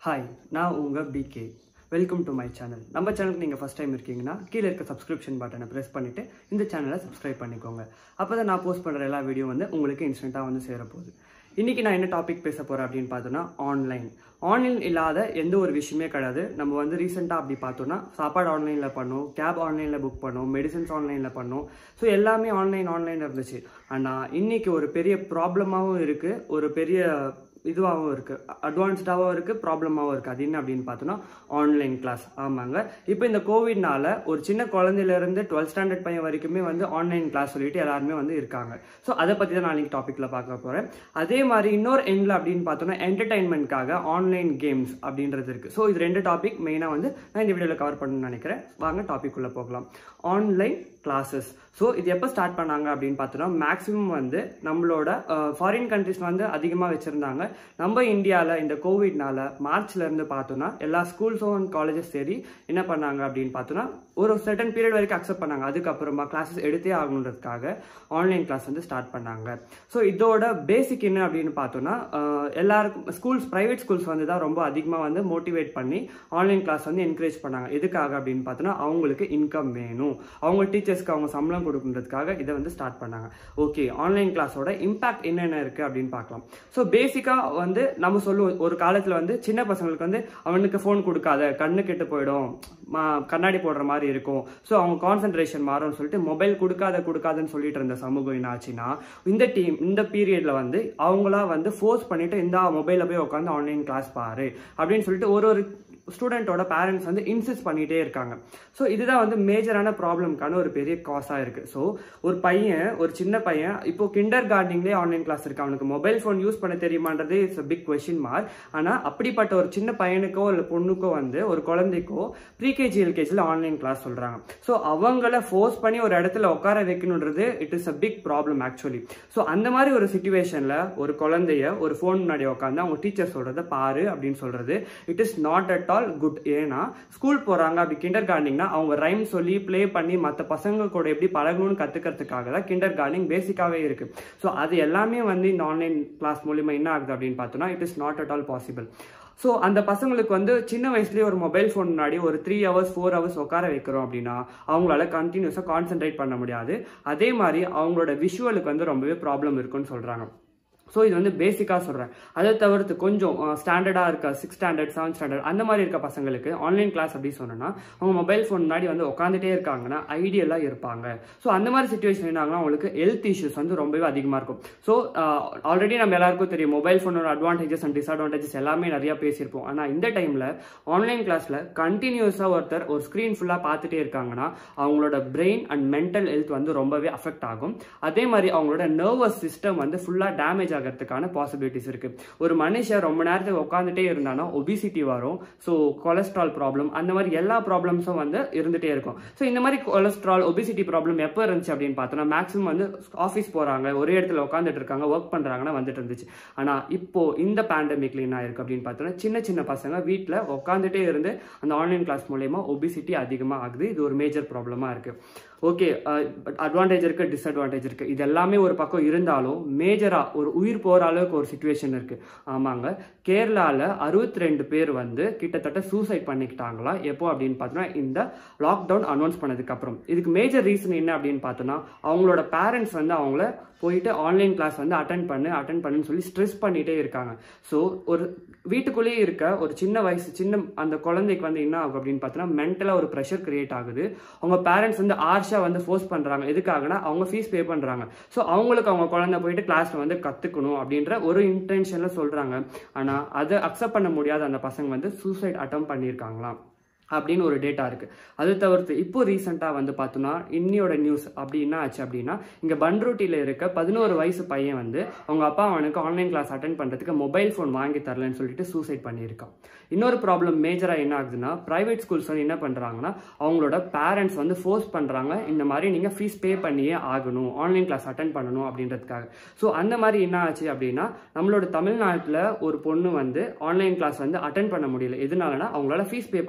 hi நான் உங்கள் PK welcome to my channel நம்ம சேனலுக்கு நீங்கள் ஃபஸ்ட் டைம் இருக்கீங்கன்னா கீழே இருக்க சப்ஸ்கிரிப்ஷன் பட்டனை ப்ரெஸ் பண்ணிவிட்டு இந்த சேனலை சப்ஸ்கிரைப் பண்ணிக்கோங்க அப்போ தான் நான் போஸ்ட் பண்ணுற எல்லா வீடியோ வந்து உங்களுக்கு இன்ஸ்டண்ட்டாக வந்து சேரப்போகுது இன்றைக்கி நான் என்ன டாபிக் பேச போகிறேன் அப்படின்னு பார்த்தோன்னா ஆன்லைன் ஆன்லைன் இல்லாத எந்த ஒரு விஷயமே கிடையாது நம்ம வந்து ரீசெண்டாக அப்படி பார்த்தோன்னா சாப்பாடு ஆன்லைனில் பண்ணோம் கேப் ஆன்லைனில் புக் பண்ணோம் மெடிசன்ஸ் ஆன்லைனில் பண்ணோம் ஸோ எல்லாமே ஆன்லைன் ஆன்லைன் இருந்துச்சு ஆனால் இன்னைக்கு ஒரு பெரிய ப்ராப்ளமாகவும் இருக்குது ஒரு பெரிய இதுவாகவும் இருக்குது அட்வான்ஸ்டாகவும் இருக்குது ப்ராப்ளமாகவும் இருக்குது அது என்ன அப்படின்னு பார்த்தோன்னா ஆன்லைன் கிளாஸ் ஆமாங்க இப்போ இந்த கோவிட்னால ஒரு சின்ன குழந்தையிலேருந்து டுவெல்த் ஸ்டாண்டர்ட் பையன் வரைக்குமே வந்து ஆன்லைன் கிளாஸ் சொல்லிட்டு எல்லாருமே வந்து இருக்காங்க ஸோ அதை பற்றி தான் நான் டாப்பிக்கில் பார்க்க போகிறேன் அதே மாதிரி இன்னொரு எண்டில் அப்படின்னு பார்த்தோன்னா என்டர்டைன்மெண்ட்காக ஆன்லைன் கேம்ஸ் அப்படின்றது இருக்குது ஸோ இது ரெண்டு டாபிக் மெயினாக வந்து நான் இந்த வீடியோவில் கவர் பண்ணணும்னு நினைக்கிறேன் வாங்க டாபிக் உள்ள போகலாம் ஆன்லைன் கிளாஸஸ் ஸோ இது எப்போ ஸ்டார்ட் பண்ணாங்க அப்படின்னு பார்த்தோன்னா மேக்ஸிமம் வந்து நம்மளோட ஃபாரின் கண்ட்ரிஸ் வந்து அதிகமாக வச்சுருந்தாங்க நம்ம இந்தியாவில் இந்த கோவிட்னால மார்ச்ல இருந்து பார்த்தோன்னா எல்லா ஸ்கூல்ஸும் அண்ட் காலேஜஸ் சரி என்ன பண்ணாங்க அப்படின்னு பார்த்தோன்னா ஒரு சர்டன் பீரியட் வரைக்கும் அக்செப்ட் பண்ணாங்க அதுக்கப்புறமா கிளாஸஸ் எடுத்தே ஆகணுன்றதுக்காக ஆன்லைன் கிளாஸ் வந்து ஸ்டார்ட் பண்ணாங்க ஸோ இதோட பேசிக் என்ன அப்படின்னு பார்த்தோன்னா அஹ், எல்லாருக்கும் ஸ்கூல்ஸ் ப்ரைவேட் ஸ்கூல்ஸ் வந்து தான் ரொம்ப அதிகமாக வந்து மோட்டிவேட் பண்ணி ஆன்லைன் கிளாஸ் வந்து என்கரேஜ் பண்ணாங்க எதுக்காக அப்படின்னு பார்த்தோன்னா அவங்களுக்கு இன்கம் வேணும் அவங்க டீச்சர்ஸ்க்கு அவங்க சம்பளம் கொடுக்குன்றதுக்காக இதை வந்து ஸ்டார்ட் பண்ணாங்க ஓகே ஆன்லைன் கிளாஸோட இம்பாக்ட் என்னென்ன இருக்கு அப்படின்னு பார்க்கலாம் ஸோ பேசிக்காக வந்து நம்ம சொல்லுவோம் ஒரு காலத்தில் வந்து சின்ன பசங்களுக்கு வந்து அவனுக்கு ஃபோன் கொடுக்காத கண்ணு கெட்டு போயிடும் மா- கண்ணாடி போடுற மாதிரி இருக்கும் ஸோ அவங்க கான்சென்ட்ரேஷன் மாறும்னு சொல்லிட்டு மொபைல் கொடுக்காத கொடுக்காதன்னு சொல்லிட்டு இருந்த சமூகம் என்ன ஆச்சுன்னா இந்த டீம் இந்த பீரியட்ல வந்து அவங்களா வந்து ஃபோர்ஸ் பண்ணிட்டு இந்த மொபைலில் போய் உட்காந்து ஆன்லைன் கிளாஸ் பாரு அப்படின்னு சொல்லிட்டு ஒரு ஒரு ஸ்டூடெண்ட்டோட பேரண்ட்ஸ் வந்து இன்சிஸ்ட் பண்ணிட்டே இருக்காங்க ஸோ இதுதான் வந்து மேஜரான ப்ராப்ளம்க்கான ஒரு பெரிய காஸாக இருக்கு ஸோ ஒரு பையன் ஒரு சின்ன பையன் இப்போ கிண்டர் கார்டனிங்லேயே ஆன்லைன் கிளாஸ் இருக்கு அவனுக்கு மொபைல் ஃபோன் யூஸ் பண்ண தெரியுமான்றதே இட்ஸ் பிக் கொஷின் மார்க் ஆனால் அப்படிப்பட்ட ஒரு சின்ன பையனுக்கோ இல்லை பொண்ணுக்கோ வந்து ஒரு குழந்தைக்கோ ப்ரீகேஜி எல்கேஜியில் ஆன்லைன் கிளாஸ் சொல்கிறாங்க ஸோ அவங்கள ஃபோர்ஸ் பண்ணி ஒரு இடத்துல உட்கார வைக்கணுன்றது it is a big problem actually so அந்த மாதிரி ஒரு சுச்சுவேஷனில் ஒரு குழந்தைய ஒரு ஃபோன் முன்னாடி உட்காந்து அவங்க டீச்சர் சொல்கிறத பாரு அப்படின்னு சொல்கிறது it is not at all good ஏன்னா ஸ்கூல் போகிறாங்க அப்படி கிண்டர் கார்டனிங்னா அவங்க ரைம் சொல்லி ப்ளே பண்ணி மற்ற பசங்க கூட எப்படி பழகணும்னு கற்றுக்கிறதுக்காக தான் கிண்டர் கார்டனிங் பேசிக்காகவே இருக்குது ஸோ அது எல்லாமே வந்து இந்த ஆன்லைன் கிளாஸ் மூலிமா என்ன ஆகுது அப்படின்னு பார்த்தோன்னா it is not at all possible so அந்த பசங்களுக்கு வந்து சின்ன வயசுலேயே ஒரு மொபைல் ஃபோன் முன்னாடி ஒரு த்ரீ ஹவர்ஸ் ஃபோர் ஹவர்ஸ் உட்கார வைக்கிறோம் அப்படின்னா அவங்களால கண்டினியூஸாக கான்சென்ட்ரேட் பண்ண முடியாது அதே மாதிரி அவங்களோட விஷுவலுக்கு வந்து ரொம்பவே ப்ராப்ளம் இருக்குன்னு சொல்கிறாங்க ஸோ இது வந்து பேசிக்காக சொல்கிறேன் அதை தவிர்த்து கொஞ்சம் ஸ்டாண்டர்டாக இருக்க சிக்ஸ் ஸ்டாண்டர்ட் செவன்த் ஸ்டாண்டர்ட் அந்த மாதிரி இருக்க பசங்களுக்கு ஆன்லைன் கிளாஸ் அப்படி சொன்னோன்னா அவங்க மொபைல் ஃபோன் முன்னாடி வந்து உட்காந்துட்டே இருக்காங்கன்னா ஐடியலாக இருப்பாங்க ஸோ அந்த மாதிரி சுச்சுவேஷன் என்னாங்கன்னா அவங்களுக்கு ஹெல்த் இஷ்யூஸ் வந்து ரொம்பவே அதிகமாக இருக்கும் ஸோ ஆல்ரெடி நம்ம எல்லாருக்கும் தெரியும் மொபைல் ஃபோனோட அட்வான்டேஜஸ் அண்ட் டிஸ்அட்வான்டேஜஸ் எல்லாமே நிறைய பேசியிருப்போம் ஆனால் இந்த டைமில் ஆன்லைன் கிளாஸில் கண்டினியூஸாக ஒருத்தர் ஒரு ஸ்க்ரீன் ஃபுல்லாக பார்த்துட்டே இருக்காங்கன்னா அவங்களோட பிரெயின் அண்ட் மென்டல் ஹெல்த் வந்து ரொம்பவே அஃபெக்ட் ஆகும் அதே மாதிரி அவங்களோட நர்வஸ் சிஸ்டம் வந்து ஃபுல்லாக டேமேஜ் ஆகிறதுக்கான பாசிபிலிட்டிஸ் இருக்கு ஒரு மனுஷன் ரொம்ப நேரத்துக்கு உட்காந்துட்டே இருந்தானா ஒபிசிட்டி வரும் ஸோ கொலஸ்ட்ரால் ப்ராப்ளம் அந்த மாதிரி எல்லா ப்ராப்ளம்ஸும் வந்து இருந்துட்டே இருக்கும் ஸோ இந்த மாதிரி கொலஸ்ட்ரால் ஒபிசிட்டி ப்ராப்ளம் எப்போ இருந்துச்சு அப்படின்னு பார்த்தோம்னா மேக்ஸிமம் வந்து ஆஃபீஸ் போகிறாங்க ஒரே இடத்துல உட்காந்துட்டு இருக்காங்க ஒர்க் பண்ணுறாங்கன்னா வந்துட்டு இருந்துச்சு ஆனால் இப்போ இந்த பேண்டமிக்ல என்ன ஆயிருக்கு அப்படின்னு பார்த்தோம்னா சின்ன சின்ன பசங்க வீட்டில் உட்காந்துட்டே இருந்து அந்த ஆன்லைன் கிளாஸ் மூலயமா ஒபிசிட்டி அதிகமாக ஆகுது இது ஒரு மேஜர் ப்ராப்ளமாக இருக்கு ஓகே பட் அட்வான்டேஜ் இருக்கு டிஸ்அட்வான்டேஜ் இருக்கு இது எல்லாமே ஒரு பக்கம் இருந்தாலும் மேஜரா ஒரு உயிர் போற அளவுக்கு ஒரு சுச்சுவேஷன் இருக்கு ஆமாங்க கேரளால அறுபத்தி ரெண்டு பேர் வந்து கிட்டத்தட்ட சூசைட் பண்ணிக்கிட்டாங்களாம் எப்போ அப்படின்னு பார்த்தோம்னா இந்த லாக்டவுன் அனௌன்ஸ் பண்ணதுக்கு அப்புறம் இதுக்கு மேஜர் ரீசன் என்ன அப்படின்னு பார்த்தோம்னா அவங்களோட பேரண்ட்ஸ் வந்து அவங்கள போயிட்டு ஆன்லைன் கிளாஸ் வந்து அட்டன் பண்ணு அட்டன் பண்ணுன்னு சொல்லி ஸ்ட்ரெஸ் பண்ணிட்டே இருக்காங்க ஸோ ஒரு வீட்டுக்குள்ளேயே இருக்க ஒரு சின்ன வயசு சின்ன அந்த குழந்தைக்கு வந்து என்ன ஆகும் அப்படின்னு பார்த்தோன்னா மென்டலாக ஒரு ப்ரெஷர் கிரியேட் ஆகுது அவங்க பேரண்ட்ஸ் வந்து ஆர்ஷா வந்து ஃபோர்ஸ் பண்ணுறாங்க எதுக்காகனா அவங்க ஃபீஸ் பே பண்ணுறாங்க ஸோ அவங்களுக்கு அவங்க குழந்தை போயிட்டு கிளாஸில் வந்து கற்றுக்கணும் அப்படின்ற ஒரு இன்டென்ஷனில் சொல்கிறாங்க ஆனால் அதை அக்செப்ட் பண்ண முடியாத அந்த பசங்க வந்து சூசைட் அட்டம் பண்ணியிருக்காங்களாம் அப்படின்னு ஒரு டேட்டா இருக்கு அது தவிர்த்து இப்போ ரீசெண்டாக வந்து பார்த்தோம்னா இன்னியோட நியூஸ் அப்படி என்ன ஆச்சு அப்படின்னா இங்கே பன்ருட்டியில் இருக்க பதினோரு வயசு பையன் வந்து அவங்க அப்பா அவனுக்கு ஆன்லைன் கிளாஸ் அட்டன் பண்ணுறதுக்கு மொபைல் ஃபோன் வாங்கி தரலன்னு சொல்லிட்டு சூசைட் பண்ணியிருக்கான் இன்னொரு ப்ராப்ளம் மேஜராக என்ன ஆகுதுன்னா ப்ரைவேட் ஸ்கூல்ஸ் வந்து என்ன பண்ணுறாங்கன்னா அவங்களோட பேரண்ட்ஸ் வந்து ஃபோர்ஸ் பண்ணுறாங்க இந்த மாதிரி நீங்கள் ஃபீஸ் பே பண்ணியே ஆகணும் ஆன்லைன் கிளாஸ் அட்டன் பண்ணணும் அப்படின்றதுக்காக ஸோ அந்த மாதிரி என்ன ஆச்சு அப்படின்னா நம்மளோட தமிழ்நாட்டில் ஒரு பொண்ணு வந்து ஆன்லைன் கிளாஸ் வந்து அட்டன் பண்ண முடியல எதனாலனா அவங்களால ஃபீஸ் பே பண்ண முடியல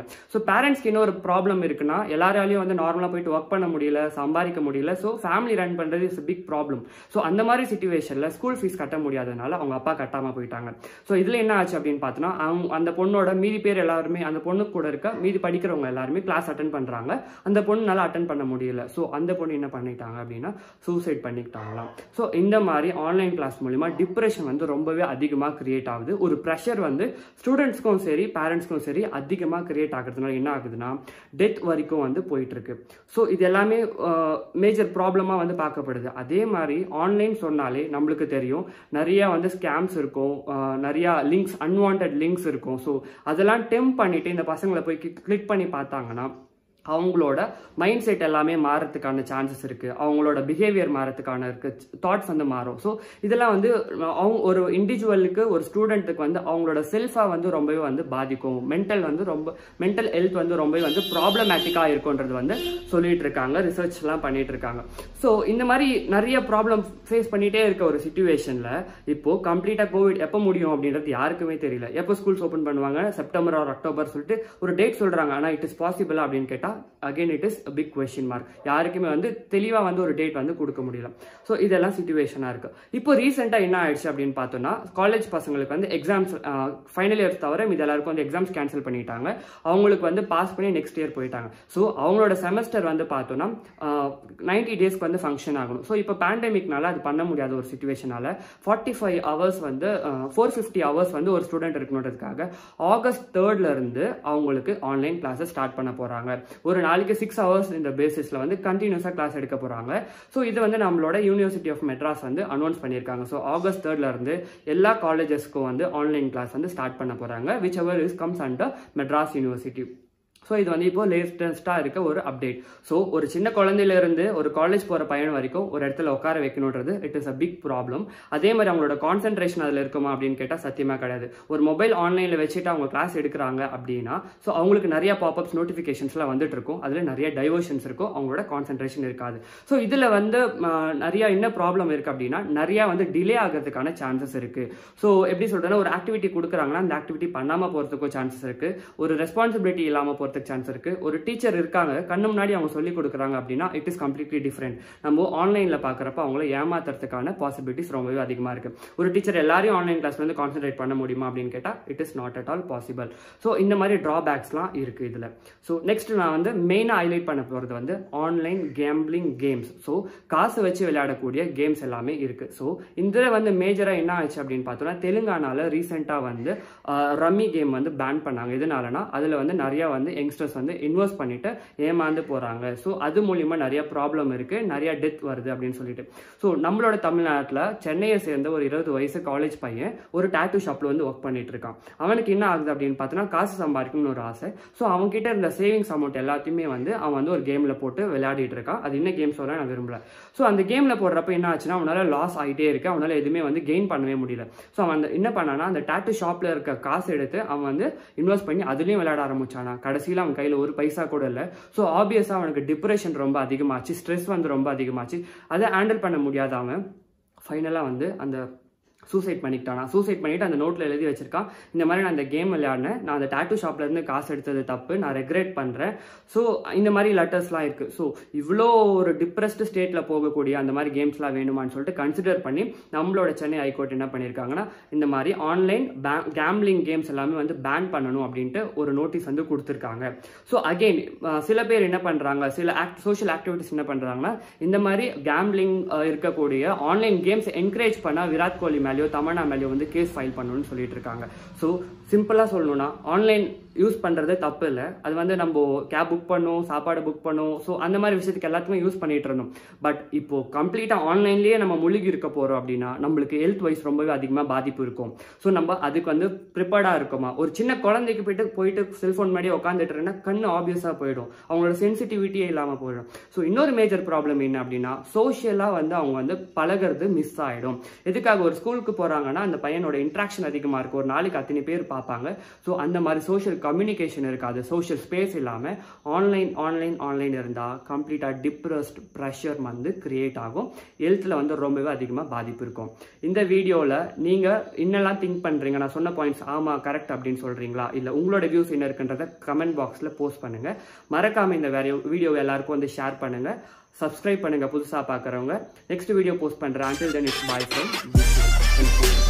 ஸோ பேரண்ட்ஸ்க்கு இன்னொரு ப்ராப்ளம் இருக்குன்னா எல்லாராலையும் வந்து நார்மலாக போயிட்டு ஒர்க் பண்ண முடியல சம்பாதிக்க முடியல ஸோ ஃபேமிலி ரன் பண்ணுறது இஸ் பிக் ப்ராப்ளம் ஸோ அந்த மாதிரி சுச்சுவேஷனில் ஸ்கூல் ஃபீஸ் கட்ட முடியாதனால அவங்க அப்பா கட்டாமல் போயிட்டாங்க ஸோ இதில் என்ன ஆச்சு அப்படின்னு பார்த்தோன்னா அவங்க அந்த பொண்ணோட மீதி பேர் எல்லாருமே அந்த பொண்ணு கூட இருக்க மீதி படிக்கிறவங்க எல்லாருமே கிளாஸ் அட்டன் பண்ணுறாங்க அந்த பொண்ணுனால அட்டன் பண்ண முடியல ஸோ அந்த பொண்ணு என்ன பண்ணிட்டாங்க அப்படின்னா சூசைட் பண்ணிக்கிட்டாங்களாம் ஸோ இந்த மாதிரி ஆன்லைன் கிளாஸ் மூலிமா டிப்ரெஷன் வந்து ரொம்பவே அதிகமாக கிரியேட் ஆகுது ஒரு ப்ரெஷர் வந்து ஸ்டூடெண்ட்ஸ்க்கும் சரி பேரண்ட்ஸ்க்கும் சரி அதிகமாக கிரியேட் ஆகுறதுனால என்ன ஆகுதுன்னா டெத் வரைக்கும் வந்து போயிட்டு இருக்கு ஸோ இது எல்லாமே மேஜர் ப்ராப்ளமாக வந்து பார்க்கப்படுது அதே மாதிரி ஆன்லைன் சொன்னாலே நம்மளுக்கு தெரியும் நிறைய வந்து ஸ்கேம்ஸ் இருக்கும் அஹ், நிறைய லிங்க்ஸ் அன்வான்ட் லிங்க்ஸ் இருக்கும் ஸோ அதெல்லாம் டெம் பண்ணிட்டு இந்த பசங்களை போய் கிளிக் பண்ணி பார்த்தாங்கன்னா அவங்களோட மைண்ட் செட் எல்லாமே மாறத்துக்கான சான்சஸ் இருக்கு அவங்களோட பிஹேவியர் மாறத்துக்கான இருக்கு தாட்ஸ் வந்து மாறும் ஸோ இதெல்லாம் வந்து அவங்க ஒரு இண்டிவிஜுவலுக்கு ஒரு ஸ்டூடெண்ட்டுக்கு வந்து அவங்களோட செல்ஃபா வந்து ரொம்பவே வந்து பாதிக்கும் மென்டல் வந்து ரொம்ப மென்டல் ஹெல்த் வந்து ரொம்பவே வந்து ப்ராப்ளமேட்டிக்காக இருக்குன்றது வந்து சொல்லிட்டு இருக்காங்க ரிசர்ச்லாம் பண்ணிட்டு இருக்காங்க ஸோ இந்த மாதிரி நிறைய ப்ராப்ளம் ஃபேஸ் பண்ணிட்டே இருக்க ஒரு சுச்சுவேஷன்ல இப்போ கம்ப்ளீட்டாக கோவிட் எப்போ முடியும் அப்படின்றது யாருக்குமே தெரியல எப்போ ஸ்கூல்ஸ் ஓப்பன் பண்ணுவாங்க செப்டம்பர் ஆர் அக்டோபர் சொல்லிட்டு ஒரு டேட் சொல்றாங்க ஆனால் இட் இஸ் பாசிபிள் அப்படின்னு கேட்டால் again it is big question mark யாருக்குமே வந்து தெளிவாக வந்து ஒரு டேட் வந்து கொடுக்க முடியல ஸோ இதெல்லாம் சுச்சுவேஷனாக இருக்கு இப்போ ரீசெண்டாக என்ன ஆயிடுச்சு அப்படின்னு பார்த்தோம்னா காலேஜ் பசங்களுக்கு வந்து எக்ஸாம்ஸ் ஃபைனல் இயர்ஸ் தவிர இது எல்லாருக்கும் வந்து எக்ஸாம்ஸ் கேன்சல் பண்ணிட்டாங்க அவங்களுக்கு வந்து பாஸ் பண்ணி நெக்ஸ்ட் இயர் போயிட்டாங்க ஸோ அவங்களோட செமஸ்டர் வந்து பார்த்தோம்னா நைன்டி டேஸ்க்கு வந்து ஃபங்க்ஷன் ஆகணும் ஸோ இப்போ பேண்டமிக்னால அது பண்ண முடியாத ஒரு சுச்சுவேஷனால ஃபார்ட்டி ஃபைவ் ஹவர்ஸ் வந்து ஃபோர் ஃபிஃப்டி ஹவர்ஸ் வந்து ஒரு ஸ்டூடெண்ட் இருக்கணுன்றதுக்காக ஆகஸ்ட் தேர்ட்ல இருந்து அவங்களுக்கு ஆன்லைன் கிளாஸஸ் ஸ்டார்ட் பண்ண போறாங்க ஒரு நாளைக்கு சிக்ஸ் ஹவர்ஸ் இந்த பேசிஸ்ல வந்து கண்டினியூஸாக கிளாஸ் எடுக்க போறாங்க ஸோ இது வந்து நம்மளோட யூனிவர்சிட்டி ஆஃப் மெட்ராஸ் வந்து அனௌன்ஸ் பண்ணியிருக்காங்க ஸோ ஆகஸ்ட் தேர்ட்ல இருந்து எல்லா காலேஜஸ்க்கும் வந்து ஆன்லைன் கிளாஸ் வந்து ஸ்டார்ட் பண்ண போறாங்க whichever is comes under Madras university so இது வந்து இப்போ லேட்டஸ்ட்டாக இருக்க ஒரு அப்டேட் ஸோ ஒரு சின்ன குழந்தையிலேருந்து ஒரு காலேஜ் போகிற பையன் வரைக்கும் ஒரு இடத்துல உட்கார வைக்கணுன்றது it is a big problem அதே மாதிரி அவங்களோட கான்சென்ட்ரேஷன் அதில் இருக்குமா அப்படின்னு கேட்டால் சத்தியமாக கிடையாது ஒரு மொபைல் ஆன்லைனில் வச்சுட்டு அவங்க கிளாஸ் எடுக்கிறாங்க அப்படின்னா ஸோ அவங்களுக்கு நிறைய பாப்அப்ஸ் நோட்டிஃபிகேஷன்ஸ்லாம் வந்துட்டு இருக்கும் அதில் நிறைய டைவர்ஷன்ஸ் இருக்கும் அவங்களோட கான்சென்ட்ரேஷன் இருக்காது ஸோ இதில் வந்து ம, நிறைய என்ன ப்ராப்ளம் இருக்குது அப்படின்னா நிறைய வந்து டிலே ஆகிறதுக்கான சான்சஸ் இருக்குது ஸோ எப்படி சொல்கிறேன்னா ஒரு ஆக்டிவிட்டி கொடுக்குறாங்கன்னா அந்த ஆக்டிவிட்டி பண்ணாமல் போகிறதுக்கும் சான்சஸ் இருக்குது ஒரு ரெஸ்பான்சிபிலிட்டி இல்லாமல் போகிறதுக்கு சான்ஸ் இருக்குது ஒரு டீச்சர் இருக்காங்க கண்ணு முன்னாடி அவங்க சொல்லி கொடுக்குறாங்க அப்படின்னா இட் இஸ் கம்ப்ளீட்லி டிஃப்ரெண்ட் நம்ம ஆன்லைனில் பார்க்குறப்ப அவங்கள ஏமாத்துறதுக்கான பாசிபிலிட்டிஸ் ரொம்பவே அதிகமாக இருக்குது ஒரு டீச்சர் எல்லாரையும் ஆன்லைன் கிளாஸ் வந்து கான்சென்ட்ரேட் பண்ண முடியுமா அப்படின்னு கேட்டால் it is not at all possible so இந்த மாதிரி ட்ராபேக்ஸ்லாம் இருக்குது இதில் ஸோ நெக்ஸ்ட் நான் வந்து மெயினாக ஹைலைட் பண்ண போகிறது வந்து ஆன்லைன் கேம்பிளிங் கேம்ஸ் ஸோ காசு வச்சு விளையாடக்கூடிய கேம்ஸ் எல்லாமே இருக்குது ஸோ இதில் வந்து மேஜராக என்ன ஆச்சு அப்படின்னு பார்த்தோம்னா தெலுங்கானால ரீசெண்டாக வந்து ரம்மி கேம் வந்து பேன் பண்ணாங்க எதனாலனா அதில் வந்து நிறையா வந்து யங்ஸ்டர்ஸ் வந்து இன்வெஸ்ட் பண்ணிட்டு ஏமாந்து போகிறாங்க ஸோ அது மூலியமாக நிறைய ப்ராப்ளம் இருக்குது நிறைய டெத் வருது அப்படின்னு சொல்லிட்டு ஸோ நம்மளோட தமிழ்நாட்டில் சென்னையை சேர்ந்த ஒரு இருபது வயசு காலேஜ் பையன் ஒரு டேட்டூ ஷாப்பில் வந்து ஒர்க் பண்ணிட்டு இருக்கான் அவனுக்கு என்ன ஆகுது அப்படின்னு பார்த்தோன்னா காசு சம்பாதிக்கணும்னு ஒரு ஆசை ஸோ அவன்கிட்ட இருந்த சேவிங்ஸ் அமௌண்ட் எல்லாத்தையுமே வந்து அவன் வந்து ஒரு கேமில் போட்டு விளையாடிட்டு இருக்கான் அது என்ன கேம் சொல்ல நான் விரும்பல ஸோ அந்த கேமில் போடுறப்ப என்ன ஆச்சுன்னா அவனால லாஸ் ஆகிட்டே இருக்கு அவனால எதுவுமே வந்து கெயின் பண்ணவே முடியல ஸோ அவன் அந்த என்ன பண்ணானா அந்த டேட்டூ ஷாப்பில் இருக்க காசு எடுத்து அவன் வந்து இன்வெஸ்ட் பண்ணி அதுலேயும் விளையாட ஆரம்பிச்சானா கடைசியில் அவன் கையில் ஒரு பைசா கூட இல்லை ஸோ ஆப்வியஸாக அவனுக்கு டிப்ரெஷன் ரொம்ப அதிகமாச்சு ஸ்ட்ரெஸ் வந்து ரொம்ப அதிகமாச்சு அதை ஹேண்டில் பண்ண முடியாத அவன் ஃபைனலாக வந்து அந்த சூசைட் பண்ணிக்கிட்டானா சூசைட் பண்ணிட்டு அந்த நோட்டில் எழுதி வச்சிருக்கான் இந்த மாதிரி நான் இந்த கேம் விளையாடினேன் நான் அந்த டேட்டூ ஷாப்ல இருந்து காசு எடுத்தது தப்பு நான் ரெக்ரெட் பண்ணுறேன் ஸோ இந்த மாதிரி லெட்டர்ஸ்லாம் இருக்குது ஸோ இவ்வளோ ஒரு டிப்ரெஸ்டு ஸ்டேட்டில் போகக்கூடிய அந்த மாதிரி கேம்ஸ்லாம் வேணுமான்னு சொல்லிட்டு கன்சிடர் பண்ணி நம்மளோட சென்னை ஹைகோர்ட் என்ன பண்ணியிருக்காங்கன்னா இந்த மாதிரி ஆன்லைன் கேம்லிங் கேம்ஸ் எல்லாமே வந்து பேன் பண்ணணும் அப்படின்ட்டு ஒரு நோட்டீஸ் வந்து கொடுத்துருக்காங்க ஸோ அகெயின் சில பேர் என்ன பண்ணுறாங்க சில ஆக்ட் சோஷியல் ஆக்டிவிட்டிஸ் என்ன பண்ணுறாங்கன்னா இந்த மாதிரி கேம்லிங் இருக்கக்கூடிய ஆன்லைன் கேம்ஸ் என்கரேஜ் பண்ணால் விராட் கோலி மேலேயோ தமன்னா மேலேயோ வந்து கேஸ் ஃபைல் பண்ணணும்னு சொல்லிட்டு இருக்காங்க ஸோ சிம்பிளாக சொல்லணும்னா ஆன்லைன் யூஸ் பண்ணுறது தப்பு இல்லை அது வந்து நம்ம கேப் புக் பண்ணோம் சாப்பாடு புக் பண்ணோம் ஸோ அந்த மாதிரி விஷயத்துக்கு எல்லாத்துக்குமே யூஸ் பண்ணிட்டு இருந்தோம் பட் இப்போ கம்ப்ளீட்டாக ஆன்லைன்லேயே நம்ம முழுகி இருக்க போகிறோம் அப்படின்னா நம்மளுக்கு ஹெல்த் வைஸ் ரொம்பவே அதிகமாக பாதிப்பு இருக்கும் ஸோ நம்ம அதுக்கு வந்து ப்ரிப்பேர்டாக இருக்குமா ஒரு சின்ன குழந்தைக்கு போயிட்டு போயிட்டு செல்ஃபோன் முன்னாடி உட்காந்துட்டுருன்னா கண்ணு ஆப்வியஸாக போயிடும் அவங்களோட சென்சிட்டிவிட்டியே இல்லாமல் போயிடும் ஸோ இன்னொரு மேஜர் ப்ராப்ளம் என்ன அப்படின்னா சோஷியலாக வந்து அவங்க வந்து பழகிறது மிஸ் ஆகிடும் எதுக்காக ஒரு ஸ்கூல் ஸ்கூலுக்கு போகிறாங்கன்னா அந்த பையனோட இன்ட்ராக்ஷன் அதிகமாக இருக்கும் ஒரு நாளைக்கு அத்தனை பேர் பார்ப்பாங்க ஸோ அந்த மாதிரி சோஷியல் கம்யூனிகேஷன் இருக்காது சோஷியல் ஸ்பேஸ் இல்லாமல் ஆன்லைன் ஆன்லைன் ஆன்லைன் இருந்தால் கம்ப்ளீட்டாக டிப்ரெஸ்ட் ப்ரெஷர் வந்து கிரியேட் ஆகும் ஹெல்த்தில் வந்து ரொம்பவே அதிகமாக பாதிப்பு இருக்கும் இந்த வீடியோவில் நீங்கள் இன்னெல்லாம் திங்க் பண்ணுறீங்க நான் சொன்ன பாயிண்ட்ஸ் ஆமாம் கரெக்ட் அப்படின்னு சொல்கிறீங்களா இல்லை உங்களோட வியூஸ் என்ன இருக்குன்றத கமெண்ட் பாக்ஸில் போஸ்ட் பண்ணுங்கள் மறக்காமல் இந்த வேற வீடியோவை எல்லாருக்கும் வந்து ஷேர் பண்ணுங்கள் சப்ஸ்கிரைப் பண்ணுங்கள் புதுசாக பார்க்குறவங்க நெக்ஸ்ட் வீடியோ போஸ்ட் பண்ணுறேன் until then it's bye friend